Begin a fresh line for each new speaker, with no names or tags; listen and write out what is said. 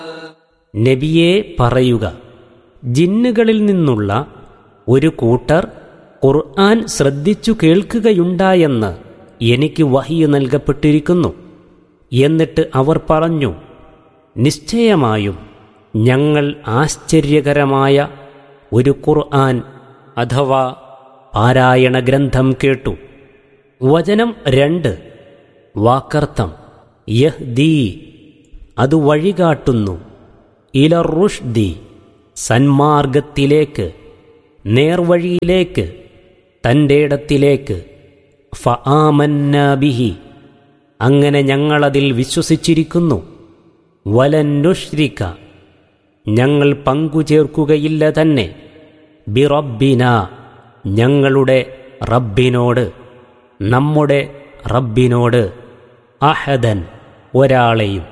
നബിയെ പറയുക ജിന്നുകളിൽ നിന്നുള്ള ഒരു കൂട്ടർ ഖുർആൻ ശ്രദ്ധിച്ചു കേൾക്കുകയുണ്ടായെന്ന് എനിക്ക് വഹിയ് നൽകപ്പെട്ടിരിക്കുന്നു എന്നിട്ട് അവർ പറഞ്ഞു നിശ്ചയമായും ഞങ്ങൾ ആശ്ചര്യകരമായ ഒരു ഖുർആൻ അഥവാ പാരായണ ഗ്രന്ഥം കേട്ടു വചനം രണ്ട് വാക്കർത്ഥം യഹ്ദീ അത് വഴികാട്ടുന്നു ഇലറുഷ്ദി സന്മാർഗത്തിലേക്ക് നേർവഴിയിലേക്ക് തൻ്റെ ഇടത്തിലേക്ക് ഫആമന്നാബിഹി അങ്ങനെ ഞങ്ങളതിൽ വിശ്വസിച്ചിരിക്കുന്നു വലന്നുഷ്രിക്ക ഞങ്ങൾ പങ്കുചേർക്കുകയില്ല തന്നെ ബിറബ്ബിന ഞങ്ങളുടെ റബ്ബിനോട് നമ്മുടെ റബ്ബിനോട് അഹദൻ ഒരാളെയും